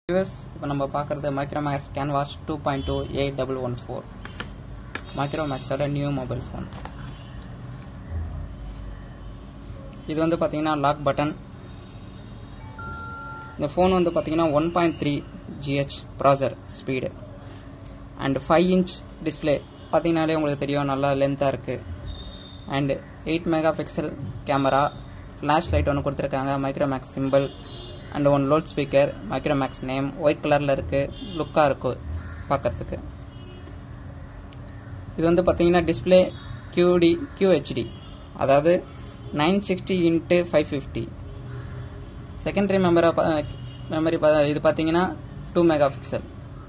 US இப்போ நம்ம பார்க்குறது Micromax canvas two point two eight double one four மைக்ரோமேக்ஸோட நியூ மொபைல் ஃபோன் இது வந்து பார்த்தீங்கன்னா லாக் பட்டன் இந்த ஃபோன் வந்து பார்த்தீங்கன்னா one point three GH processor speed and five inch display பார்த்தீங்கனாலே உங்களுக்கு தெரியும் நல்லா லென்த்தாக இருக்குது and eight mega pixel camera flash light ஒன்று கொடுத்துருக்காங்க Micromax simple and one loud speaker Micromax name white கலரில் இருக்குது லுக்காக இருக்கும் பார்க்குறதுக்கு இது வந்து பார்த்தீங்கன்னா டிஸ்பிளே QD QHD அதாவது nine sixty into five fifty secondary memory memory இது பார்த்தீங்கன்னா two mega pixel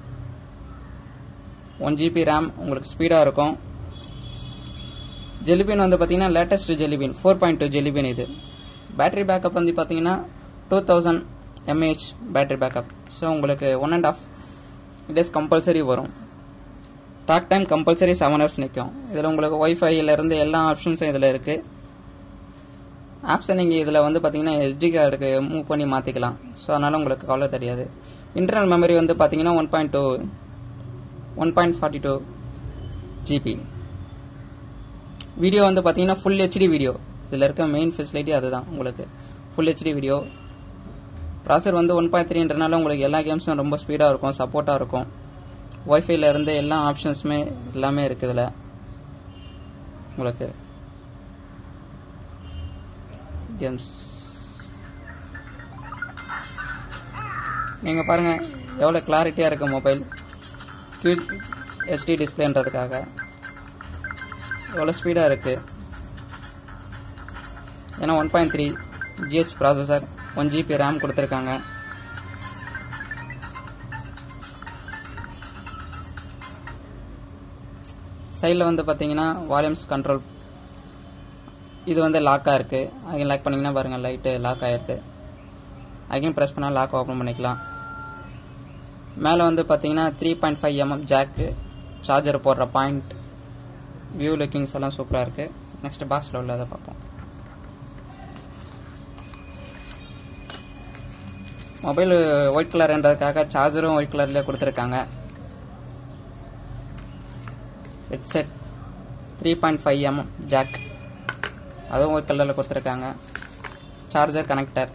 one GB RAM உங்களுக்கு ஸ்பீடாக இருக்கும் ஜெலிபின் வந்து பார்த்தீங்கன்னா latest jellybean four point two jellybean இது பேட்டரி பேக்கப் வந்து பார்த்தீங்கன்னா two thousand mAh battery backup so உங்களுக்கு one and half days compulsory வரும் talk time compulsory seven hours நிற்கும் இதில் உங்களுக்கு ஒய்ஃபைலேருந்து எல்லா ஆப்ஷன்ஸும் இதில் இருக்குது ஆப்ஸை நீங்கள் இதில் வந்து பார்த்தீங்கன்னா எஸ்டி கார்டுக்கு மூவ் பண்ணி மாற்றிக்கலாம் ஸோ அதனால் உங்களுக்கு கவலை தெரியாது இன்டர்னல் மெமரி வந்து பார்த்தீங்கன்னா one point two one point forty two GB video வந்து பார்த்தீங்கன்னா ஃபுல் ஹெச்டி வீடியோ இதில் இருக்க மெயின் ஃபெசிலிட்டி அதுதான் உங்களுக்கு ஃபுல் ஹெச்டி வீடியோ ப்ராசர் வந்து ஒன் பாயிண்ட் த்ரீன்றனால உங்களுக்கு எல்லா கேம்ஸும் ரொம்ப ஸ்பீடாக இருக்கும் சப்போர்ட்டாக இருக்கும் ஒய்ஃபைல இருந்து எல்லா ஆப்ஷன்ஸுமே எல்லாமே இருக்குது இதில் உங்களுக்கு கேம்ஸ் நீங்கள் பாருங்கள் எவ்வளோ கிளாரிட்டியாக இருக்குது மொபைல் கியூ ஹெச்டி டிஸ்பிளேன்றதுக்காக எவ்வளோ ஸ்பீடாக இருக்குது ஏன்னா one point three GH processor one GB RAM கொடுத்துருக்காங்க சைடில் வந்து பார்த்தீங்கன்னா வால்யூம்ஸ் கண்ட்ரோல் இது வந்து லாக்காக இருக்குது அகைன் லாக் பண்ணிங்கன்னா பாருங்கள் லைட்டு லாக் ஆகிருக்கு அகைன் ப்ரெஸ் பண்ணால் லாக் ஓப்பன் பண்ணிக்கலாம் மேலே வந்து பார்த்தீங்கன்னா three point five mm jack charger போடுற பாயிண்ட் வியூ லுக்கிங்ஸ் எல்லாம் சூப்பராக இருக்குது நெக்ஸ்ட் பாக்ஸில் உள்ளதை பார்ப்போம் மொபைல் ஒயிட் கலர்ன்றதுக்காக சார்ஜரும் ஒயிட் கலர்லேயே கொடுத்துருக்காங்க headset three point five mm jack அதுவும் ஒயிட் கலரில் கொடுத்துருக்காங்க charger connector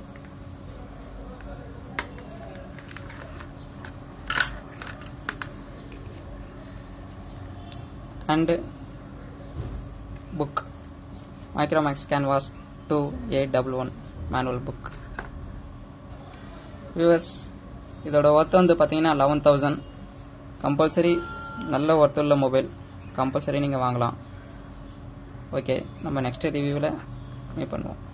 and book Micromax canvas two eight double one manual book viewers இதோட ஒர்த் வந்து பார்த்தீங்கன்னா லெவன் தௌசண்ட் கம்பல்சரி நல்ல ஒர்த்துள்ள மொபைல் கம்பல்சரி நீங்கள் வாங்கலாம் ஓகே நம்ம நெக்ஸ்ட் ரிவ்யூவில் மீட் பண்ணுவோம்